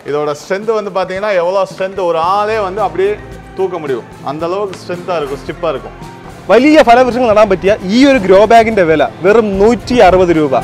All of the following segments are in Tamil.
இதோட ஸ்ட்ரென்த் வந்து பார்த்தீங்கன்னா எவ்வளோ ஸ்ட்ரென்த் ஒரு ஆளே வந்து அப்படியே தூக்க முடியும் அந்த அளவுக்கு ஸ்ட்ரென்த்தாக இருக்கும் ஸ்டிப்பாக இருக்கும் വലിയ ഫലവൃക്ഷങ്ങൾ നടാൻ പറ്റിയ ഈ ഒരു ഗ്രോ ബാഗിന്റെ വില വെറും നൂറ്റി അറുപത് രൂപ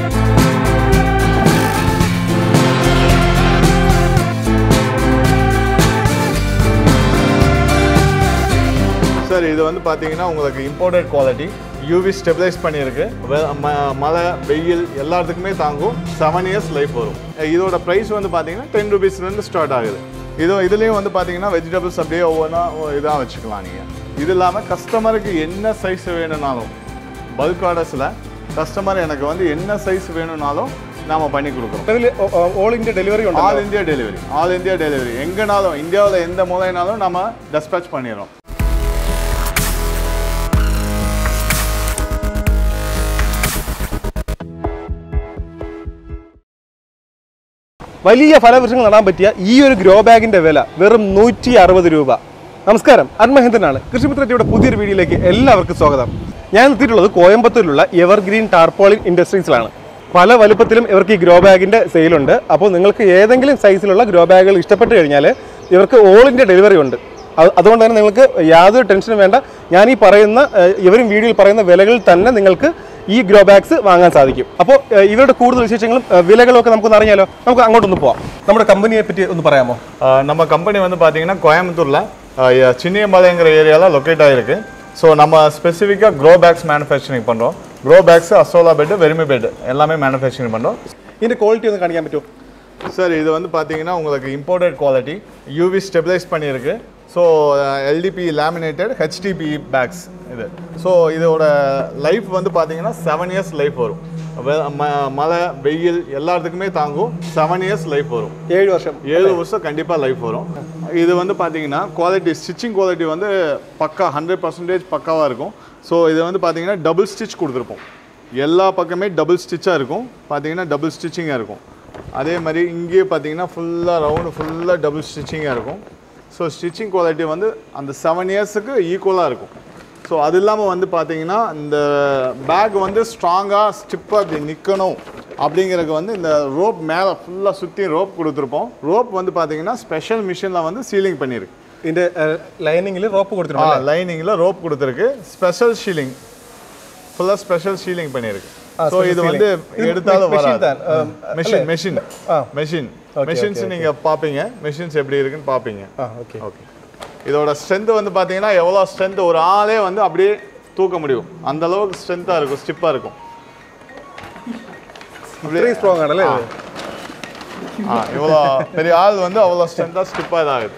சார் இது வந்து பார்த்தீங்கன்னா உங்களுக்கு இம்போர்ட்டட் குவாலிட்டி யூவி ஸ்டெபிலைஸ் பண்ணியிருக்கு வெ- ம- மழை வெயில் எல்லாத்துக்குமே தாங்கும் செவன் இயர்ஸ் லைஃப் வரும் இதோட ப்ரைஸ் வந்து பார்த்தீங்கன்னா டென் ருபீஸ்லேருந்து ஸ்டார்ட் ஆகுது இது இதுலேயும் வந்து பார்த்தீங்கன்னா வெஜிடபிள்ஸ் அப்படியே ஒவ்வொன்றா இதாக வச்சுக்கலாம் நீங்கள் இது இல்லாமல் கஸ்டமருக்கு என்ன சைஸ் வேணும்னாலும் பல்க் ஆர்டர்ஸில் கஸ்டமர் எனக்கு வந்து என்ன சைஸ் வேணும்னாலும் நாம் பண்ணி கொடுக்குறோம் അതിൽ ഓൾ ഇന്ത്യ ഡെലിവറി ഉണ്ട് all India delivery all India delivery எங்கேனாலும் இந்தியாவில் எந்த மூலைனாலும் நம்ம டெஸ்பேச் பண்ணிடுறோம் വലിയ ഫലവൃക്ഷങ്ങൾ നടാൻ പറ്റിയ ഈ ഒരു ഗ്രോ ബാഗിന്റെ വില വെറും നൂറ്റി അറുപത് രൂപ നമസ്കാരം അന്മഹേന്ദ്രനാണ് കൃഷിമിത്രയുടെ പുതിയൊരു വീഡിയോയിലേക്ക് എല്ലാവർക്കും സ്വാഗതം ഞാൻ എത്തിയിട്ടുള്ളത് കോയമ്പത്തൂരിലുള്ള എവർഗ്രീൻ ടാർപോളിൻ ഇൻഡസ്ട്രീസിലാണ് പല വലുപ്പത്തിലും ഇവർക്ക് ഈ ഗ്രോ ബാഗിന്റെ സെയിലുണ്ട് അപ്പോൾ നിങ്ങൾക്ക് ഏതെങ്കിലും സൈസിലുള്ള ഗ്രോ ബാഗുകൾ ഇഷ്ടപ്പെട്ട് കഴിഞ്ഞാൽ ഇവർക്ക് ഓൾ ഇന്ത്യ ഡെലിവറി ഉണ്ട് അത് അതുകൊണ്ട് തന്നെ നിങ്ങൾക്ക് യാതൊരു ടെൻഷനും വേണ്ട ഞാൻ ഈ പറയുന്ന ഏഹ്, ഇവരും വീഡിയോയിൽ പറയുന്ന വിലകളിൽ തന്നെ നിങ്ങൾക്ക് ഈ ഗ്രോ ബാഗ്സ് വാങ്ങാൻ സാധിക്കും അപ്പോൾ ഏഹ്, ഇവരുടെ കൂടുതൽ വിശേഷങ്ങളും ഏഹ്, വിലകളും ഒക്കെ നമുക്കൊന്ന് അറിഞ്ഞാലോ നമുക്ക് അങ്ങോട്ടൊന്ന് പോവാം നമ്മുടെ കമ്പനിയെ പറ്റി ഒന്ന് പറയാമോ ஆஹ் நம்ம கம்பெனி வந்து பார்த்தீங்கன்னா கோயம்புத்தூரில் சின்னியம்பாளையங்கிற ஏரியாவில் லொக்கேட் ஆகிருக்கு ஸோ நம்ம ஸ்பெசிஃபிக்காக க்ரோ பேக்ஸ் மேனுஃபேக்சரிங் பண்ணுறோம் க்ரோ பேக்ஸ் அசோலா பெட் வெறுமை பெட் எல்லாமே மேனுஃபேக்சரிங் பண்ணுறோம் ഇതിന്റെ ക്വാളിറ്റി ഒന്ന് കാണിക്കാൻ പറ്റുമോ சார் இது வந்து பார்த்தீங்கன்னா உங்களுக்கு இம்போர்ட்டட் குவாலிட்டி யூவி ஸ்டெபிலைஸ் பண்ணியிருக்கு so LDPE laminated HDPE bags இது ஸோ இதோட லைஃப் வந்து பார்த்தீங்கன்னா செவன் இயர்ஸ் லைஃப் வரும் வெ- ம- மழை வெயில் எல்லாத்துக்குமே தாங்கும் செவன் இயர்ஸ் லைஃப் வரும் ഏഴ് വർഷം ஏழு வருஷம் கண்டிப்பாக லைஃப் வரும் இது வந்து பார்த்தீங்கன்னா குவாலிட்டி ஸ்டிச்சிங் குவாலிட்டி வந்து பக்கா ஹண்ட்ரட் பர்சன்டேஜ் பக்காவாக இருக்கும் ஸோ இது வந்து பார்த்தீங்கன்னா டபுள் ஸ்டிச் கொடுத்துருப்போம் எல்லா பக்கமே டபுள் ஸ்டிச்சாக இருக்கும் பார்த்தீங்கன்னா டபுள் ஸ்டிச்சிங்காக இருக்கும் அதே மாதிரி இங்கேயே பார்த்தீங்கன்னா ஃபுல்லாக ரவுண்டு ஃபுல்லாக டபுள் ஸ்டிச்சிங்காக இருக்கும் ஸோ ஸ்டிச்சிங் குவாலிட்டி வந்து அந்த செவன் இயர்ஸுக்கு ஈக்குவலாக இருக்கும் ஸோ அது இல்லாமல் வந்து பார்த்தீங்கன்னா இந்த பேக் வந்து ஸ்ட்ராங்காக ஸ்டிப்பாக அப்படி நிற்கணும் அப்படிங்கிறதுக்கு வந்து இந்த ரோப் மேலே ஃபுல்லாக சுற்றி ரோப் கொடுத்துருப்போம் ரோப் வந்து பார்த்தீங்கன்னா ஸ்பெஷல் மிஷினில் வந்து சீலிங் பண்ணியிருக்கு ഇതിന്റെ ലൈനിങ്ങിൽ റോപ്പ് കൊടുത്തിട്ടുണ്ട് லைனிங்கில் ரோப் கொடுத்துருக்கு ஸ்பெஷல் ஷீலிங் ஃபுல்லாக ஸ்பெஷல் ஷீலிங் பண்ணியிருக்கு ஸோ special இது வந்து sealing. இது எடுத்தாலும் machine வராது தான். ஆ, மெஷின் மெஷின் ஆ. மெஷின் Okay, மெஷின்ஸ் okay, நீங்கள் பார்ப்பீங்க மெஷின்ஸ் எப்படி இருக்குன்னு பார்ப்பீங்க ആ ഓക്കെ ஓகே இதோட ஸ்ட்ரென்த் வந்து பார்த்தீங்கன்னா எவ்வளோ ஸ்ட்ரென்த் ஒரு ஆளே வந்து அப்படியே தூக்க முடியும் அந்த அளவுக்கு ஸ்ட்ரென்த்தாக இருக்கும் ஸ்டிப்பாக இருக்கும் ഇത്രയും സ്ട്രോങ് ആണല്ലേ ഇത്? ஆ இவ்வளோ பெரிய ஆள் வந்து அவ்வளோ ஸ்ட்ரென்த்தாக ஸ்டிப்பாக இதாகுது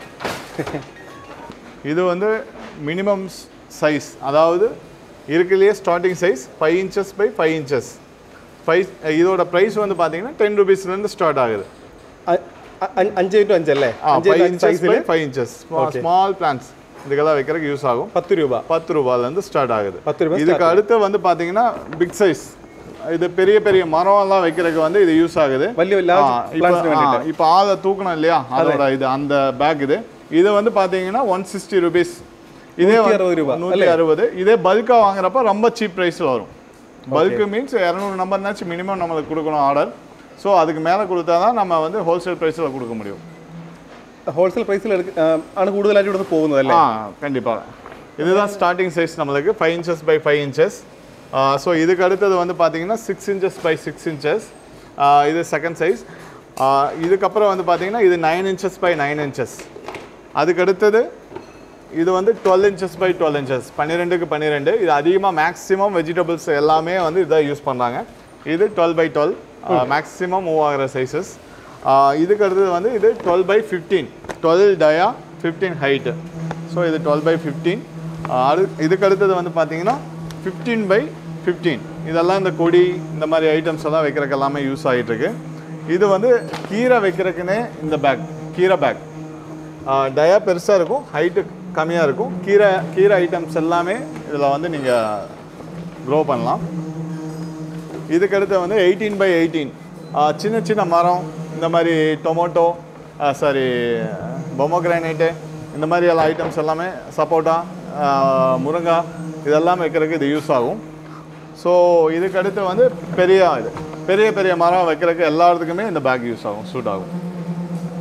இது வந்து மினிமம் சைஸ் அதாவது இருக்குல்லையே starting size five inches by five inches five இதோட ப்ரைஸ் வந்து பார்த்தீங்கன்னா டென் ருபீஸ்லேருந்து ஸ்டார்ட் ஆகுது അ- അ- അഞ്ച് ഇൻറ്റു അഞ്ചല്ലേ ஆ അഞ്ച് ஃபைவ் ഇൻറ്റു അഞ്ച് இன்ச்சஸ் സൈസിൽ by five inches small plants இதுக்கெல்லாம் வைக்கிறதுக்கு யூஸ் ஆகும் പത്ത് രൂപ பத்து ரூபாயிலேருந்து ஸ்டார்ட் ஆகுது பத்து ரூபாய் இதுக்கு அடுத்து வந்து பார்த்தீங்கன்னா பிக் சைஸ் இது பெரிய பெரிய மரம் எல்லாம் வைக்கிறதுக்கு வந்து இது யூஸ் ஆகுது വലിയ large ஆ, இப்ப- plants ന് ஆ, വേണ്ടിയിട്ട്. இப்போ ஆளை தூக்கணும் இல்லையா அதோட இது அந்த பேக் இது இது வந்து பார்த்தீங்கன்னா ஒன் சிக்ஸ்டி ருபீஸ் இதே நூத்தி அறுபது ரூபா, நூற்றி அறுபது இதே பல்காக வாங்குறப்ப ரொம்ப சீப் ப்ரைஸில் வரும் பல்க் மீன்ஸ் இரநூறு நம்பர்னாச்சும் மினிமம் நம்மளுக்கு கொடுக்கணும் ஆர்டர் ஸோ அதுக்கு மேலே கொடுத்தா தான் நம்ம வந்து ஹோல்சேல் ப்ரைஸில் கொடுக்க முடியும் ഹോൾസെയിൽ പ്രൈസിൽ ആണ് കൂടുതലായിട്ട് ഇവിടുന്ന് പോകുന്നത് അല്ലേ ஆ கண்டிப்பாக இதுதான் ஸ்டார்டிங் சைஸ் நம்மளுக்கு five inches by five inches so இதுக்கு அடுத்தது வந்து பார்த்தீங்கன்னா six inches by six inches இது செகண்ட் சைஸ் இதுக்கப்புறம் வந்து பார்த்தீங்கன்னா இது nine inches by nine inches அதுக்கு அடுத்தது இது வந்து twelve inches by twelve inches பன்னிரெண்டுக்கு பன்னிரெண்டு இது அதிகமாக மேக்ஸிமம் வெஜிடபிள்ஸ் எல்லாமே வந்து இதான் யூஸ் பண்ணுறாங்க இது twelve by twelve maximum move ஆகிற சைஸஸ் இதுக்கு அடுத்தது வந்து இது twelve by fifteen twelve dia fifteen height so இது டுவெல் பை ஃபிஃப்டீன் அது இதுக்கு அடுத்தது வந்து பார்த்தீங்கன்னா ஃபிஃப்டீன் பை ஃபிஃப்டீன் இதெல்லாம் இந்த கொடி இந்த மாதிரி ஐட்டம்ஸ் எல்லாம் வைக்கிறதுக்கு எல்லாமே யூஸ் ஆகிட்டு இருக்கு இது வந்து கீரை வைக்கிறதுக்குன்னே இந்த பேக் கீரை பேக் டயா பெருசாக இருக்கும் ஹைட்டு கம்மியாக இருக்கும் கீரை கீரை ஐட்டம்ஸ் எல்லாமே இதில் வந்து நீங்கள் க்ரோ பண்ணலாம் இதுக்கு அடுத்து வந்து எயிட்டீன் பை எயிட்டீன் சின்ன சின்ன மரம் இந்த மாதிரி டொமேட்டோ சாரி பொமோகிரானைட்டு இந்த மாதிரி எல்லா ஐட்டம்ஸ் எல்லாமே சப்போட்டா முருங்கா இதெல்லாம் வைக்கிறதுக்கு இது யூஸ் ஆகும் ஸோ இதுக்கு அடுத்து வந்து பெரிய இது பெரிய பெரிய மரம் வைக்கிறதுக்கு எல்லாத்துக்குமே இந்த பேக் யூஸ் ஆகும் சூட் ஆகும்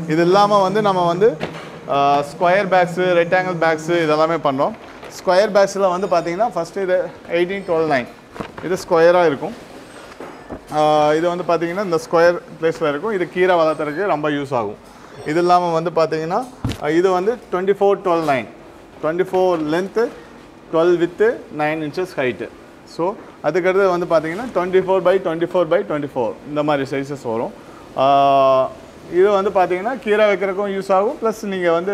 இது இல்லாமல் வந்து நம்ம வந்து ஸ்கொயர் பேக்ஸு ரெக்டாங்கிள் பேக்ஸு இதெல்லாமே பண்ணுறோம் ஸ்கொயர் பேக்ஸில் வந்து பார்த்தீங்கன்னா ஃபஸ்ட்டு இது எயிட்டீன் டுவெல் நைன் இது ஸ்கொயராக இருக்கும் ஆஹ் இது வந்து பார்த்தீங்கன்னா இந்த ஸ்கொயர் பிளேஸில் இருக்கும் இது கீரை வளர்த்துறதுக்கு ரொம்ப யூஸ் ஆகும் இது இல்லாமல் வந்து பார்த்தீங்கன்னா ஆஹ் இது வந்து twenty four twelve nine twenty four length twelve width nine inches height so அதுக்கடுத்து வந்து பார்த்தீங்கன்னா twenty four by twenty four by twenty four இந்த மாதிரி சைஸஸ் வரும் ஆஹ் இது வந்து பார்த்தீங்கன்னா கீரை வைக்கிறதுக்கும் யூஸ் ஆகும் ப்ளஸ் நீங்கள் வந்து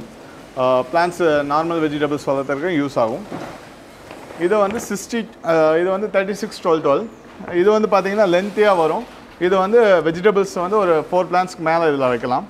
பிளான்ஸ் நார்மல் வெஜிடபிள்ஸ் வளர்த்துறதுக்கும் யூஸ் ஆகும் இது வந்து சிக்ஸ்டி இது வந்து தேர்ட்டி சிக்ஸ் டுவெல் டுவெல் இது வந்து பார்த்தீங்கன்னா லென்த்தியாக வரும் இது வந்து வெஜிடபிள்ஸ் வந்து ஒரு ஃபோர் பிளான்ஸ்க்கு மேலே இதில் வைக்கலாம்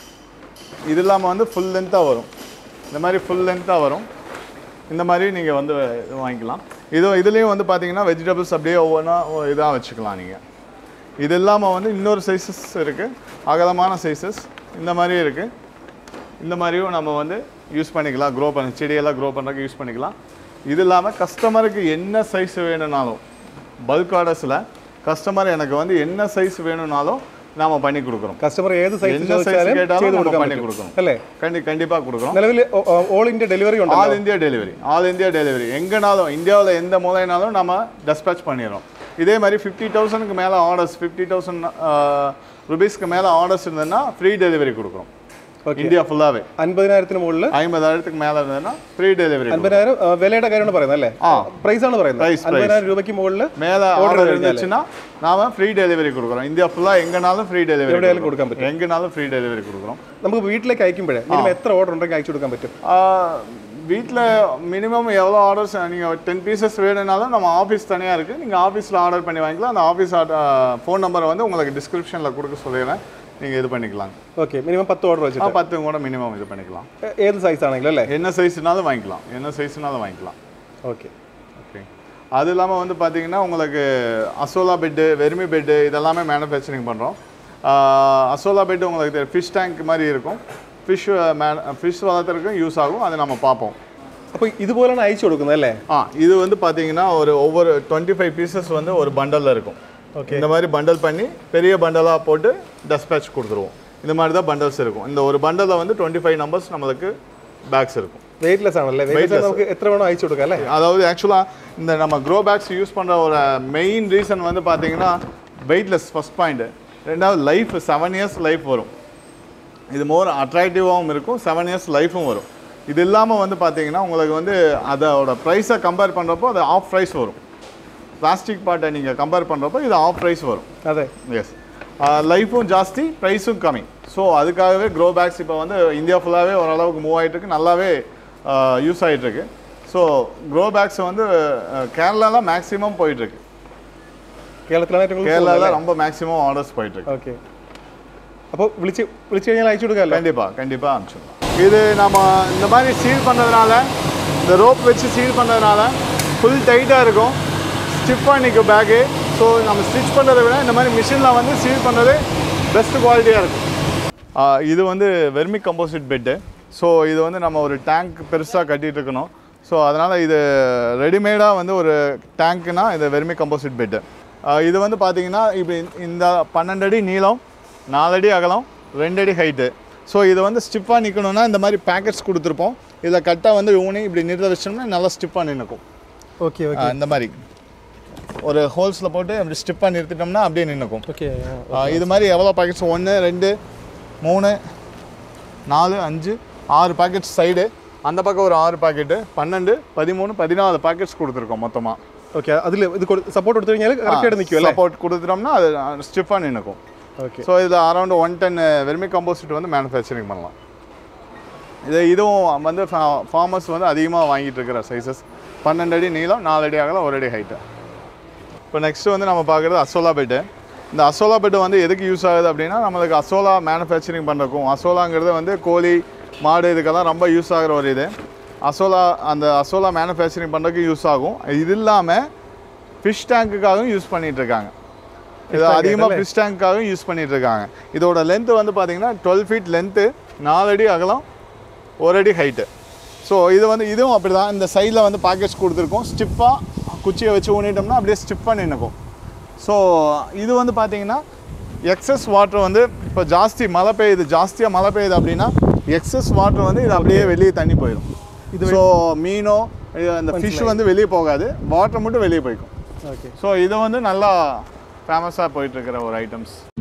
இது இல்லாமல் வந்து ஃபுல் லென்த்தாக வரும் இந்த மாதிரி ஃபுல் லென்த்தாக வரும் இந்த மாதிரி நீங்கள் வந்து இது வாங்கிக்கலாம் இது இதுலேயும் வந்து பார்த்தீங்கன்னா வெஜிடபிள்ஸ் அப்படியே ஒவ்வொன்றா இதாக வச்சுக்கலாம் நீங்கள் இது இல்லாமல் வந்து இன்னொரு சைஸஸ் இருக்குது அகலமான சைஸஸ் இந்த மாதிரியும் இருக்குது இந்த மாதிரியும் நம்ம வந்து யூஸ் பண்ணிக்கலாம் க்ரோ பண்ண செடியெல்லாம் க்ரோ பண்ணுறதுக்கு யூஸ் பண்ணிக்கலாம் இது இல்லாமல் கஸ்டமருக்கு என்ன சைஸ் வேணும்னாலும் பல்க் ஆர்டர்ஸில் கஸ்டமர் எனக்கு வந்து என்ன சைஸ் வேணும்னாலும் நாம பண்ணி கொடுக்குறோம் കസ്റ്റമർ ഏത് സൈസ് என்ன size ചോദിച്ചാലും கேட்டாலும் ചെയ്ത് நம்ம കൊടുക്കാൻ பண்ணி പറ്റും கொடுக்குறோம் അല്ലേ கண்டி கண்டிப்பாக கொடுக்குறோம் നിലവിൽ ഓൾ ഇന്ത്യ ഡെലിവറി ഉണ്ടോ all India delivery all India delivery எங்கேனாலும் இந்தியாவில் எந்த மூலைனாலும் நம்ம டெஸ்பேச் பண்ணிடுறோம் இதே மாதிரி ஃபிஃப்டி தௌசண்ட்க்கு மேலே ஆர்டர்ஸ் ஃபிஃப்டி தௌசண்ட் ருபீஸ்க்கு மேலே ஆர்டர்ஸ் இருந்ததுன்னா ஃப்ரீ டெலிவரி கொடுக்குறோம் Okay. இந்தியா ஃபுல்லாகவே അൻപതിനായിരത്തിന് മുകളിൽ ஐம்பதாயிரத்துக்கு மேலே இருந்ததுன்னா ஃப்ரீ டெலிவரி അൻപതിനായിരം ആ, വിലയുടെ കാര്യമാണ് പറയുന്നത് അല്ലേ ആ. പ്രൈസ് ആണ് പറയുന്നത് Price, price. അൻപതിനായിരം രൂപയ്ക്ക് മുകളിൽ மேலே Order ஆர்டர் കഴിഞ്ഞാല്. இருந்துச்சுன்னா நாம ஃப்ரீ டெலிவரி கொடுக்குறோம் இந்தியா ஃபுல்லாக எங்கேனாலும் ஃப்ரீ டெலிவரி എവിടെയായാലും കൊടുക്കാൻ പറ്റും எங்கேனாலும் ஃப்ரீ டெலிவரி கொடுக்குறோம் നമുക്ക് വീട്ടിലേക്ക് അയക്കുമ്പോഴേ മിനിമം എത്ര ഓർഡർ ഉണ്ടെങ്കിൽ അയച്ചു കൊടുക്കാൻ പറ്റും வீட்டில் மினிமம் எவ்வளோ ஆர்டர்ஸ் நீங்கள் டென் பீசஸ் வேணும்னாலும் நம்ம ஆஃபீஸ் தனியாக இருக்குது நீங்கள் ஆஃபீஸில் ஆர்டர் பண்ணி வாங்கிக்கலாம் அந்த ஆஃபீஸ் ஃபோன் நம்பரை வந்து உங்களுக்கு டிஸ்கிரிப்ஷனில் கொடுக்க சொல்லிடுறேன் நீங்கள் இது பண்ணிக்கலாம் ഓക്കെ മിനിമം പത്ത് ഓർഡർ ஆ വെച്ചിട്ട് பத்து கூட மினிமம் இது பண்ணிக்கலாம் ഏ- ഏത് സൈസ് ആണെങ്കിലും അല്ലേ என்ன சைஸ்னாலும் வாங்கிக்கலாம் என்ன சைஸ்னாலும் வாங்கிக்கலாம் ഓക്കെ ஓகே அது இல்லாமல் வந்து பார்த்தீங்கன்னா உங்களுக்கு அசோலா பெட்டு வெர்மி பெட்டு இதெல்லாமே மேனுஃபேக்சரிங் பண்ணுறோம் அசோலா பெட்டு உங்களுக்கு ஃபிஷ் டேங்க் மாதிரி இருக்கும் ஃபிஷ் மே ஃபிஷ் வளர்த்துறதுக்கும் யூஸ் ஆகும் அதை நம்ம பார்ப்போம் അപ്പോൾ ഇതുപോലെയാണ് അയച്ചു കൊടുക്കുന്നത് അല്ലേ ஆ இது வந்து பார்த்தீங்கன்னா ஒரு ஒவ்வொரு டுவெண்ட்டி ஃபைவ் பீசஸ் வந்து ஒரு பண்டலில் இருக்கும் Okay. இந்த மாதிரி பண்டல் பண்ணி பெரிய பண்டலாக போட்டு டெஸ்பேச் கொடுத்துருவோம் இந்த மாதிரி தான் பண்டல்ஸ் இருக்கும் இந்த ஒரு பண்டலில் வந்து டுவெண்ட்டி ஃபைவ் நம்பர்ஸ் நம்மளுக்கு பேக்ஸ் இருக்கும் വെയിറ്റ്ലെസ് ആണല്ലേ വെയിറ്റ്ലെസ് നമുക്ക് എത്ര വേണോ അയച്ചു കൊടുക്കാം അല്ലേ அதாவது ஆக்சுவலாக இந்த நம்ம க்ரோ பேக்ஸ் யூஸ் பண்ணுற ஒரு மெயின் ரீசன் வந்து பார்த்தீங்கன்னா வெயிட்லெஸ் ஃபஸ்ட் பாயிண்ட் ரெண்டாவது லைஃப் செவன் இயர்ஸ் லைஃப் வரும் இது மோர் அட்ராக்டிவாகவும் இருக்கும் செவன் இயர்ஸ் லைஃபும் வரும் இது இல்லாமல் வந்து பார்த்தீங்கன்னா உங்களுக்கு வந்து அதோட ப்ரைஸை கம்பேர் பண்ணுறப்போ அது ஆஃப் ப்ரைஸ் வரும் பிளாஸ்டிக் பார்ட்டை நீங்கள் கம்பேர் பண்ணுறப்போ இது ஆஃப் ப்ரைஸ் வரும் അതെ எஸ் லைஃபும் ஜாஸ்தி ப்ரைஸும் கம்மி ஸோ அதுக்காகவே க்ரோ பேக்ஸ் இப்போ வந்து இந்தியா ஃபுல்லாகவே ஓரளவுக்கு மூவ் ஆகிட்டு இருக்கு நல்லாவே யூஸ் ஆகிட்டு இருக்கு ஸோ க்ரோ பேக்ஸ் வந்து கேரளாலாம் மேக்ஸிமம் போயிட்டுருக்கு കേരളത്തിലാണ് ഏറ്റവും കൂടുതൽ கேரளாவில் ரொம்ப மேக்ஸிமம் ஆர்டர்ஸ் போயிட்டுருக்கு ഓക്കെ അപ്പോൾ വിളിച്ച് വിളിച്ചു കഴിഞ്ഞാൽ അയച്ചു കൊടുക്കാമല്ലോ கண்டிப்பாக கண்டிப்பாக அனுப்பிச்சிடலாம் இது நம்ம இந்த மாதிரி சீல் பண்ணுறதுனால இந்த ரோப் வச்சு சீல் பண்ணுறதுனால ஃபுல் டைட்டாக இருக்கும் ஸ்டிஃபாக நிற்கும் பேக்கு ஸோ நம்ம ஸ்டிச் பண்ணுறதை விட இந்த மாதிரி மிஷினில் வந்து சீல் பண்ணுறது பெஸ்ட் குவாலிட்டியாக இருக்கும் ஆ, இது வந்து வெர்மி கம்போசிட் பெட்டு ஸோ இது வந்து நம்ம ஒரு டேங்க் பெருசாக கட்டிட்டு இருக்கணும் ஸோ அதனால் இது ரெடிமேடாக வந்து ஒரு டேங்க்னா இது வெர்மி கம்போசிட் பெட்டு இது வந்து பார்த்தீங்கன்னா இப்போ இந்த பன்னெண்டு அடி நீளம் நாலடி அகலம் ரெண்டு அடி ஹைட்டு ஸோ இது வந்து ஸ்டிப்பாக நிற்கணும்னா இந்த மாதிரி பேக்கெட்ஸ் கொடுத்துருப்போம் இதில் கட்டாக வந்து ஊனி இப்படி நிறுத்த வச்சோம்னா நல்லா ஸ்டிப்பாக நின்றுக்கும் ഓക്കെ இந்த மாதிரி ஒரு ஹோல்ஸில் போட்டு அப்படி ஸ்டிப்பாக நிறுத்திட்டோம்னா அப்படியே நின்றுக்கும் ഓക്കെ இது மாதிரி எவ்வளோ பாக்கெட்ஸ் ஒன்று ரெண்டு மூணு நாலு அஞ்சு ஆறு பாக்கெட்ஸ் சைடு அந்த பக்கம் ஒரு ஆறு பாக்கெட்டு பன்னெண்டு பதிமூணு பதினாலு பாக்கெட்ஸ் கொடுத்துருக்கோம் மொத்தமாக ഓക്കെ അതിൽ ഇത് സപ്പോർട്ട് കൊടുത്തു കഴിഞ്ഞാൽ കറക്റ്റ് ആയിട്ട് നിൽക്കും അല്ലേ சப்போர்ட் கொடுத்துட்டோம்னா அது ஸ்டிஃபாக நின்றுக்கும் ഓക്കെ ஸோ இதில் around one ten vermi compost வந்து மேனுஃபேக்சரிங் பண்ணலாம் இது இதுவும் வந்து ஃபார்மர்ஸ் வந்து அதிகமாக வாங்கிட்டு இருக்கிற சைஸஸ் பன்னெண்டு அடி நீளம் நாலு அடி அகலம் ஒரு அடி ஹைட்டு இப்போ நெக்ஸ்ட்டு வந்து நம்ம பார்க்குறது அசோலா பெட்டு இந்த அசோலா பெட்டு வந்து எதுக்கு யூஸ் ஆகுது அப்படின்னா நம்மளுக்கு அசோலா மேனுஃபேக்சரிங் பண்ணுறக்கும் அசோலாங்கிறது வந்து கோழி மாடு இதுக்கெல்லாம் ரொம்ப யூஸ் ஆகிற ஒரு இது அசோலா அந்த அசோலா மேனுஃபேக்சரிங் பண்ணுறதுக்கு யூஸ் ஆகும் இது இல்லாமல் ஃபிஷ் டேங்க்குக்காகவும் யூஸ் பண்ணிட்டு இருக்காங்க இது tank அதிகமாக இல்ல? ஃபிஷ் டேங்க்காகவும் யூஸ் பண்ணிட்டு இருக்காங்க இதோட லென்த் வந்து பார்த்தீங்கன்னா டுவெல் ஃபீட் லென்த்து நாலு அடி அகலம் ஒரு அடி ஹைட்டு ஸோ இது வந்து இதுவும் அப்படி தான் இந்த சைடில் வந்து பாக்கெட்ஸ் கொடுத்துருக்கோம் ஸ்டிப்பாக குச்சியை வச்சு ஊனிட்டோம்னா அப்படியே ஸ்டிப்பாக நின்றுக்கும் ஸோ இது வந்து பார்த்தீங்கன்னா எக்ஸஸ் வாட்டர் வந்து இப்போ ஜாஸ்தி மழை பெய்யுது ஜாஸ்தியாக மழை பெய்யுது அப்படின்னா எக்ஸஸ் வாட்டர் வந்து இது அப்படியே வெளியே தண்ணி போயிடும் இது ஸோ மீனோ இது அந்த ஃபிஷ் வந்து வெளியே போகாது வாட்டர் மட்டும் வெளியே போய்க்கும் ஓகே ஸோ இது வந்து நல்லா ஃபேமஸாக போயிட்டுருக்கிற ஒரு ஐட்டம்ஸ்